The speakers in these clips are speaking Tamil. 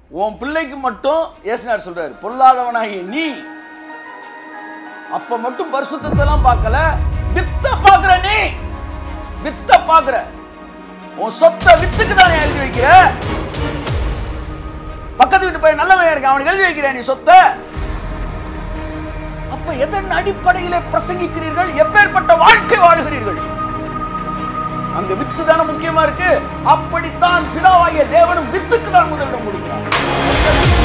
உன் பிள்ளைக்கு மட்டும் ஏசுனார் சொல்றாரு பொல்லாதவனாகிய நீ அப்ப மட்டும் பரிசுத்தத்தெல்லாம் பார்க்கல வித்த பாக்குற நீ வித்த பாக்குற உன் சொத்தை வித்துக்கு தான் எழுதி வைக்கிற பக்கத்து வீட்டு பையன் நல்லவன் இருக்கு அவனுக்கு எழுதி வைக்கிற நீ சொத்தை அப்ப எதன் அடிப்படையிலே பிரசங்கிக்கிறீர்கள் எப்பேற்பட்ட வாழ்க்கை வாழுகிறீர்கள் அங்க வித்து தானே முக்கியமா இருக்கு அப்படித்தான் பிதாவாகிய தேவனும் வித்துக்கு தான் முதலிடம் கொடுக்கிறார்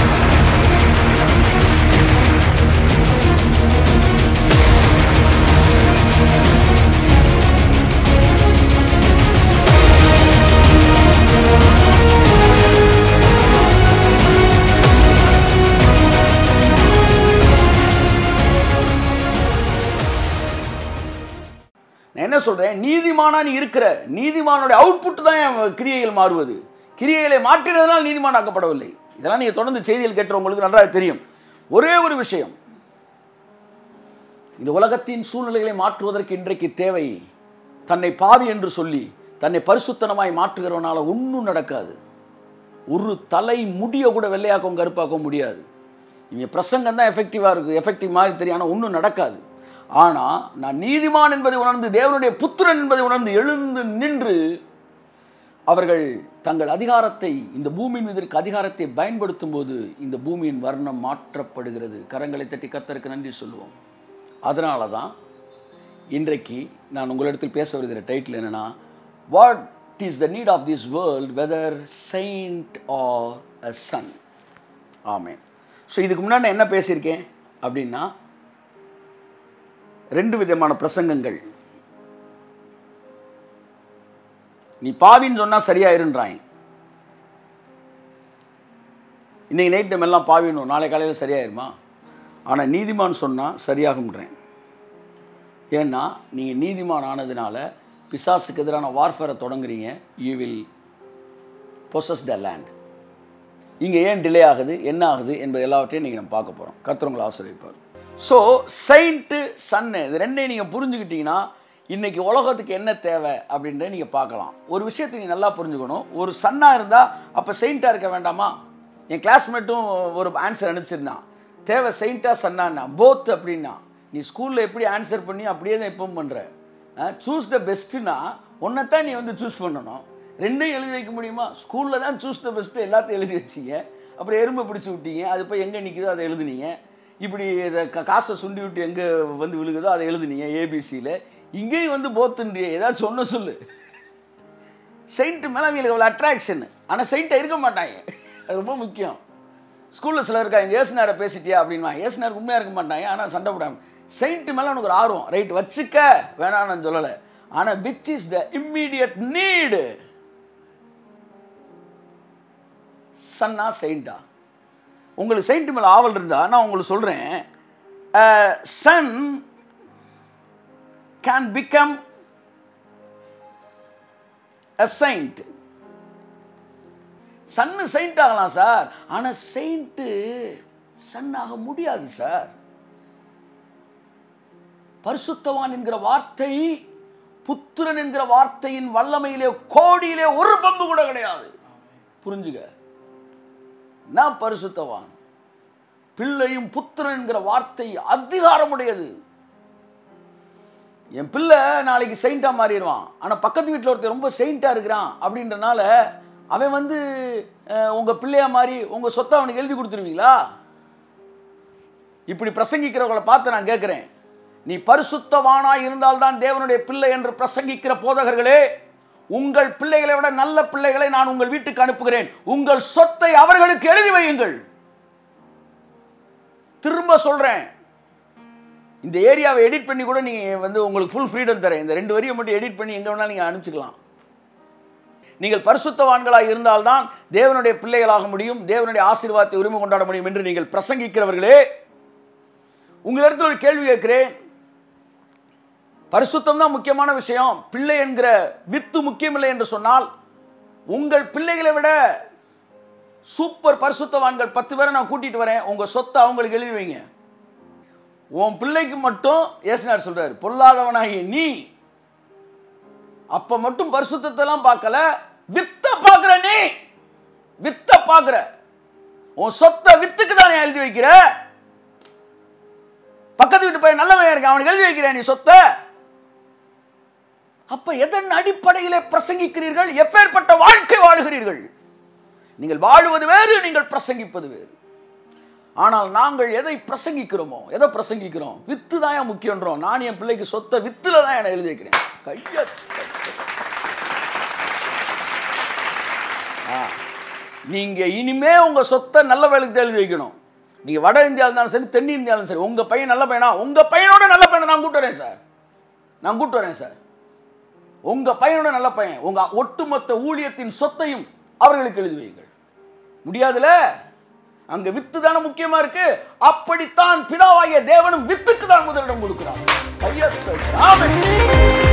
நான் என்ன சொல்றேன் நீதிமானா நீ இருக்கிற நீதிமானுடைய அவுட்புட் தான் என் கிரியைகள் மாறுவது கிரியைகளை மாற்றினதனால் நீதிமான் ஆக்கப்படவில்லை இதெல்லாம் நீங்க தொடர்ந்து செய்தியில் கேட்டவங்களுக்கு நன்றாக தெரியும் ஒரே ஒரு விஷயம் இந்த உலகத்தின் சூழ்நிலைகளை மாற்றுவதற்கு இன்றைக்கு தேவை தன்னை பாவி என்று சொல்லி தன்னை பரிசுத்தனமாய் மாற்றுகிறவனால ஒன்றும் நடக்காது ஒரு தலை முடிய கூட வெள்ளையாக்கவும் கருப்பாக்கவும் முடியாது இவங்க பிரசங்கம் தான் எஃபெக்டிவாக இருக்குது எஃபெக்டிவ் மாதிரி தெரியும் ஆனால் ஒன்றும் நடக்காது ஆனால் நான் நீதிமான் என்பதை உணர்ந்து தேவனுடைய புத்திரன் என்பதை உணர்ந்து எழுந்து நின்று அவர்கள் தங்கள் அதிகாரத்தை இந்த பூமியின் மீதற்கு அதிகாரத்தை பயன்படுத்தும் போது இந்த பூமியின் வர்ணம் மாற்றப்படுகிறது கரங்களை தட்டி கத்தருக்கு நன்றி சொல்லுவோம் அதனால தான் இன்றைக்கு நான் உங்களிடத்தில் பேச வருகிற டைட்டில் என்னன்னா what is the need of this world whether saint or a son ஆமே ஸோ இதுக்கு முன்னாடி நான் என்ன பேசியிருக்கேன் அப்படின்னா ரெண்டு விதமான பிரசங்கங்கள் நீ பாவின்னு சொன்னால் சரியாயிருன்றாங்க இன்னைக்கு நைட் டைம் எல்லாம் பாவினும் நாளை காலையில் சரியாயிருமா ஆனால் நீதிமான் சொன்னால் சரியாகும்ன்றேன் ஏன்னா நீங்கள் நீதிமான் ஆனதுனால பிசாசுக்கு எதிரான வார்ஃபேரை தொடங்குறீங்க you will possess the land இங்கே ஏன் டிலே ஆகுது என்ன ஆகுது என்பது எல்லாவற்றையும் நீங்கள் நம்ம பார்க்க போகிறோம் கர்த்தவங்களை ஆசிரியப்பார் ஸோ செயின்ட்டு சன்னு இது ரெண்டையும் நீங்கள் புரிஞ்சுக்கிட்டீங்கன்னா இன்னைக்கு உலகத்துக்கு என்ன தேவை அப்படின்றத நீங்கள் பார்க்கலாம் ஒரு விஷயத்தை நீ நல்லா புரிஞ்சுக்கணும் ஒரு சன்னாக இருந்தால் அப்போ செயின்ட்டாக இருக்க வேண்டாமா என் கிளாஸ்மேட்டும் ஒரு ஆன்சர் அனுப்பிச்சிருந்தான் தேவை செயின்ட்டா சன்னான்னா போத் அப்படின்னா நீ ஸ்கூலில் எப்படி ஆன்சர் பண்ணி அப்படியே தான் இப்பவும் பண்ணுற சூஸ் த பெஸ்ட்டுனா ஒன்றைத்தான் நீ வந்து சூஸ் பண்ணணும் ரெண்டையும் எழுதி வைக்க முடியுமா ஸ்கூலில் தான் சூஸ் த பெஸ்ட்டு எல்லாத்தையும் எழுதி வச்சிங்க அப்புறம் எறும்பை பிடிச்சி விட்டீங்க அது போய் எங்கே நிற்குதோ அதை எழுதுனீங்க இப்படி இதை க- காசை சுண்டி விட்டு எங்கே வந்து விழுகுதோ அதை எழுதுனீங்க ஏபிசியில் இங்கேயும் வந்து போத்துன்றிய ஏதாச்சும் ஒன்று சொல்லு செயின்ட் மேலே அவங்களுக்கு அவ்வளோ அட்ராக்ஷன் ஆனால் செயின்ட்டாக இருக்க மாட்டாங்க அது ரொம்ப முக்கியம் ஸ்கூலில் சிலர் இருக்காங்க ஏசுனாரை பேசிட்டியா அப்படின்வா ஏசுனாருக்கு உண்மையாக இருக்க மாட்டாங்க ஆனால் சண்டை போடாம செயின்ட் மேலே உனக்கு ஒரு ஆர்வம் ரைட் வச்சுக்க வேணாம் நான் சொல்லலை ஆனால் which is the immediate need சன்னா செயின்ட்டா உங்களுக்கு செயின்ட் மேலே ஆவல் இருந்தால் நான் உங்களுக்கு சொல்கிறேன் son can become a saint சன்னு செயின்ட் ஆகலாம் சார் ஆனால் செயின்ட்டு சன் ஆக முடியாது சார் பரிசுத்தவான் என்கிற வார்த்தை புத்திரன் என்கிற வார்த்தையின் வல்லமையிலே கோடியிலே ஒரு பங்கு கூட கிடையாது புரிஞ்சுக நான் பரிசுத்தவான் பிள்ளையும் புத்திரன் என்கிற வார்த்தை அதிகாரமுடையது என் பிள்ளை நாளைக்கு செயின்ட்டாக மாறிடுவான் ஆனால் பக்கத்து வீட்டில் ஒருத்தர் ரொம்ப செயின்ட்டாக இருக்கிறான் அப்படின்றனால அவன் வந்து அஹ், உங்க பிள்ளையா மாறி உங்க சொத்தை அவனுக்கு எழுதி கொடுத்துருவீங்களா இப்படி பிரசங்கிக்கிறவங்களை பார்த்து நான் கேட்குறேன் நீ பரிசுத்தவானாய் இருந்தால்தான் தேவனுடைய பிள்ளை என்று பிரசங்கிக்கிற போதகர்களே உங்கள் பிள்ளைகளை விட நல்ல பிள்ளைகளை நான் உங்கள் வீட்டுக்கு அனுப்புகிறேன் உங்கள் சொத்தை அவர்களுக்கு எழுதி வையுங்கள் திரும்ப சொல்றேன் இந்த ஏரியாவை எடிட் பண்ணி கூட நீங்கள் வந்து உங்களுக்கு ஃபுல் ஃப்ரீடம் தரேன் இந்த ரெண்டு வரியை மட்டும் எடிட் பண்ணி எங்கே வேணாலும் நீங்கள் அனுப்பிச்சிக்கலாம் நீங்கள் பரிசுத்தவான்களாக இருந்தால்தான் தேவனுடைய பிள்ளைகளாக முடியும் தேவனுடைய ஆசீர்வாதத்தை உரிமை கொண்டாட முடியும் என்று நீங்கள் பிரசங்கிக்கிறவர்களே உங்களிடத்தில் ஒரு கேள்வி கேட்கிறேன் பரிசுத்தம் தான் முக்கியமான விஷயம் பிள்ளை என்கிற வித்து முக்கியமில்லை என்று சொன்னால் உங்கள் பிள்ளைகளை விட சூப்பர் பரிசுத்தவான்கள் பத்து பேரை நான் கூட்டிட்டு வரேன் உங்க சொத்தை அவங்களுக்கு எழுதி வைங்க உன் பிள்ளைக்கு மட்டும் ஏசுனார் சொல்றாரு பொல்லாதவனாகிய நீ அப்ப மட்டும் பரிசுத்தத்தெல்லாம் பார்க்கல வித்த பார்க்கிற நீ வித்த பார்க்கிற உன் சொத்தை வித்துக்கு தான் எழுதி வைக்கிற பக்கத்து வீட்டு பையன் நல்லவன் இருக்கான் அவனுக்கு எழுதி வைக்கிற நீ சொத்தை அப்ப எதன் அடிப்படையிலே பிரசங்கிக்கிறீர்கள் எப்பேற்பட்ட வாழ்க்கை வாழுகிறீர்கள் நீங்கள் வாழுவது வேறு நீங்கள் பிரசங்கிப்பது வேறு ஆனால் நாங்கள் எதை பிரசங்கிக்கிறோமோ எதை பிரசங்கிக்கிறோம் வித்து தான் முக்கியன்றோம் நான் என் பிள்ளைக்கு சொத்தை வித்துல தான் என்ன எழுதி வைக்கிறேன் கைய ஆ. நீங்க இனிமே உங்க சொத்தை நல்ல வேலைக்கு தான் எழுதி வைக்கணும் நீங்க வட இந்தியா இருந்தாலும் சரி தென் இந்தியா இருந்தாலும் சரி உங்க பையன் நல்ல பையனா உங்க பையனோட நல்ல பையனை நான் கூட்டு வரேன் சார் நான் கூட்டு வரேன் சார் உங்க பையனோட நல்ல பையன் உங்க ஒட்டுமொத்த ஊழியத்தின் சொத்தையும் அவர்களுக்கு எழுதி வையுங்கள் முடியாதுல அங்க வித்து தானே முக்கியமா இருக்கு அப்படித்தான் பிதாவாகிய தேவனும் வித்துக்கு தான் முதலிடம் கொடுக்கிறார் கையெழுத்து ஆமென்.